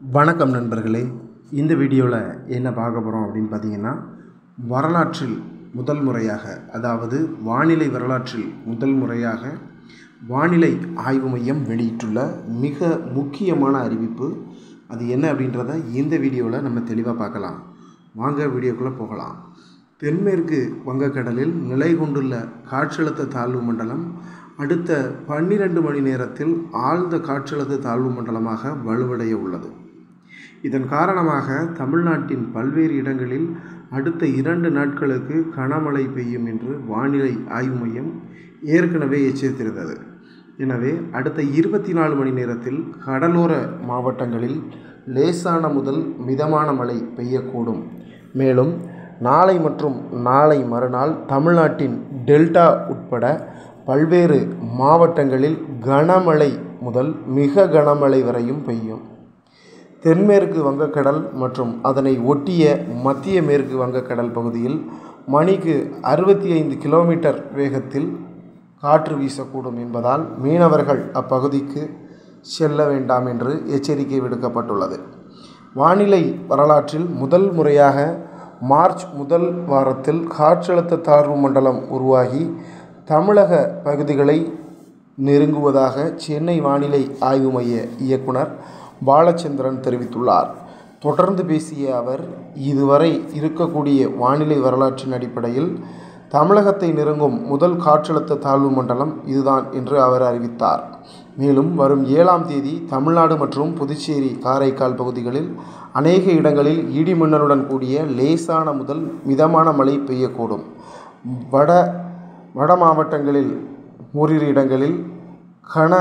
வணக்கம் நண்பர்களே இந்த வீடியோவில் என்ன பார்க்க போகிறோம் அப்படின்னு பார்த்தீங்கன்னா வரலாற்றில் முதல் முறையாக அதாவது வானிலை வரலாற்றில் முதல் முறையாக வானிலை ஆய்வு மையம் வெளியிட்டுள்ள மிக முக்கியமான அறிவிப்பு அது என்ன அப்படின்றத இந்த வீடியோவில் நம்ம தெளிவாக பார்க்கலாம் வாங்க வீடியோக்குள்ளே போகலாம் தென்மேற்கு வங்கக்கடலில் நிலை கொண்டுள்ள காற்றழுத்த தாழ்வு மண்டலம் அடுத்த பன்னிரண்டு மணி நேரத்தில் ஆழ்ந்த காற்றழுத்த தாழ்வு மண்டலமாக வலுவடைய உள்ளது இதன் காரணமாக தமிழ்நாட்டின் பல்வேறு இடங்களில் அடுத்த இரண்டு நாட்களுக்கு கனமழை பெய்யும் என்று வானிலை ஆய்வு மையம் ஏற்கனவே எச்சரித்திருந்தது எனவே அடுத்த இருபத்தி நாலு மணி நேரத்தில் கடலோர மாவட்டங்களில் லேசான முதல் மிதமான மழை பெய்யக்கூடும் மேலும் நாளை மற்றும் நாளை மறுநாள் தமிழ்நாட்டின் டெல்டா உட்பட பல்வேறு மாவட்டங்களில் கனமழை முதல் மிக கனமழை வரையும் பெய்யும் தென்மேற்கு வங்கக்கடல் மற்றும் அதனை ஒட்டிய மத்திய மேற்கு வங்கக்கடல் பகுதியில் மணிக்கு அறுபத்தி ஐந்து கிலோமீட்டர் வேகத்தில் காற்று வீசக்கூடும் என்பதால் மீனவர்கள் அப்பகுதிக்கு செல்ல வேண்டாம் என்று எச்சரிக்கை விடுக்கப்பட்டுள்ளது வானிலை வரலாற்றில் முதல் முறையாக மார்ச் முதல் வாரத்தில் காற்றழுத்த தாழ்வு மண்டலம் உருவாகி தமிழக பகுதிகளை நெருங்குவதாக சென்னை வானிலை ஆய்வு மைய இயக்குனர் பாலச்சந்திரன் தெரிவித்துள்ளார் தொடர்ந்து பேசிய அவர் இதுவரை இருக்கக்கூடிய வானிலை வரலாற்றின் அடிப்படையில் தமிழகத்தை நெருங்கும் முதல் காற்றழுத்த தாழ்வு மண்டலம் இதுதான் என்று அவர் அறிவித்தார் மேலும் வரும் ஏழாம் தேதி தமிழ்நாடு மற்றும் புதுச்சேரி காரைக்கால் பகுதிகளில் அநேக இடங்களில் இடி மின்னலுடன் கூடிய லேசான முதல் மிதமான மழை பெய்யக்கூடும் வட வட மாவட்டங்களில் ஓரிரு இடங்களில் கன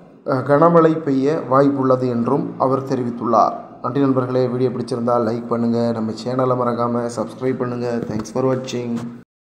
கனமழை பெய்ய வாய்ப்புள்ளது என்றும் அவர் தெரிவித்துள்ளார் நன்றி நண்பர்களே வீடியோ பிடிச்சிருந்தால் லைக் பண்ணுங்கள் நம்ம சேனலை மறக்காமல் சப்ஸ்கிரைப் பண்ணுங்கள் தேங்க்ஸ் ஃபார் வாட்சிங்